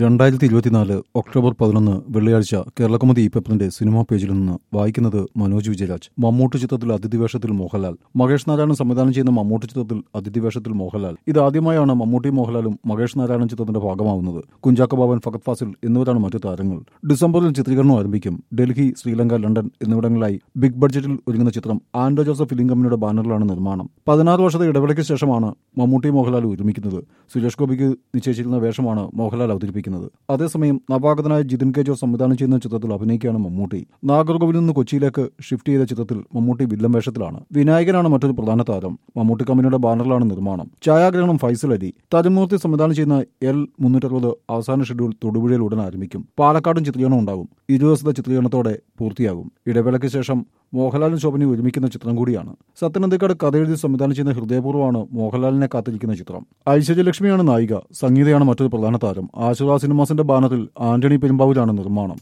രണ്ടായിരത്തി ഇരുപത്തിനാല് ഒക്ടോബർ പതിനൊന്ന് വെള്ളിയാഴ്ച കേരളകൗമുദി ഈ പേപ്പറിന്റെ സിനിമാ പേജിൽ നിന്ന് വായിക്കുന്നത് മനോജ് വിജയരാജ് മമ്മൂട്ടി ചിത്രത്തിൽ അതിഥി വേഷത്തിൽ മോഹൻലാൽ മഹേഷ് നാരായണൻ സംവിധാനം ചെയ്യുന്ന മമ്മൂട്ടി ചിത്രത്തിൽ അതിഥി വേഷത്തിൽ മോഹൻലാൽ ഇതാദ്യമായാണ് മമ്മൂട്ടി മോഹൻലാലും മഹേഷ് നാരായണൻ ചിത്രത്തിന്റെ ഭാഗമാവുന്നത് കുഞ്ചാക്കോ ബാബൻ ഫഗത് ഫാസിൽ എന്നിവരാണ് മറ്റു താരങ്ങൾ ഡിസംബറിൽ ചിത്രീകരണം ആരംഭിക്കും ഡൽഹി ശ്രീലങ്ക ലണ്ടൻ എന്നിവിടങ്ങളിലായി ബിഗ് ബഡ്ജറ്റിൽ ഒരുങ്ങുന്ന ചിത്രം ആൻഡോ ജോസഫ് ഫിലിം കമ്പനിയുടെ ബാനറിലാണ് നിർമ്മാണം പതിനാറ് വർഷത്തെ ഇടവേളയ്ക്ക് ശേഷമാണ് മമ്മൂട്ടി മോഹൻലാൽ ഒരുമിക്കുന്നത് സുരേഷ് ഗോപിക്ക് നിശ്ചയിച്ചിരുന്ന വേഷമാണ് മോഹൻലാൽ അവതരിപ്പിക്കുന്നത് അതേസമയം നവാഗതനായ ജിതിൻ കെ ജോസ് സംവിധാനം ചെയ്യുന്ന ചിത്രത്തിൽ അഭിനയിക്കുകയാണ് മമ്മൂട്ടി നാഗർകോവിൽ നിന്ന് കൊച്ചിയിലേക്ക് ഷിഫ്റ്റ് ചെയ്ത ചിത്രത്തിൽ മമ്മൂട്ടി വില്ലൻ വേഷത്തിലാണ് വിനായകനാണ് മറ്റൊരു പ്രധാന താരം മമ്മൂട്ടി കമ്പനിയുടെ ബാനറിലാണ് നിർമ്മാണം ഛായാഗ്രഹണം ഫൈസൽ അലി തരുമൂർത്തി സംവിധാനം ചെയ്യുന്ന എൽ മുന്നൂറ്ററുപത് അവസാന ഷെഡ്യൂൾ തൊടുപുഴയിൽ ഉടൻ ആരംഭിക്കും പാലക്കാടും ചിത്രീകരണം ഉണ്ടാകും ഇരു ദിവസത്തെ ചിത്രീകരണത്തോടെ പൂർത്തിയാകും ഇടവേളയ്ക്ക് ശേഷം മോഹൻലാലും ശോഭനയും ഒരുമിക്കുന്ന ചിത്രം കൂടിയാണ് സത്യനന്ദിക്കാട് കഥയെഴുതി സംവിധാനം ചെയ്യുന്ന ഹൃദയപൂർവ്വമാണ് മോഹൻലാലിനെ കാത്തിരിക്കുന്ന ചിത്രം ഐശ്വര്യലക്ഷ്മിയാണ് നായിക സംഗീതയാണ് മറ്റൊരു പ്രധാന താരം ആശുറ സിനിമാസിന്റെ ബാനറിൽ ആന്റണി പെരുമ്പാവൂരാണ് നിർമ്മാണം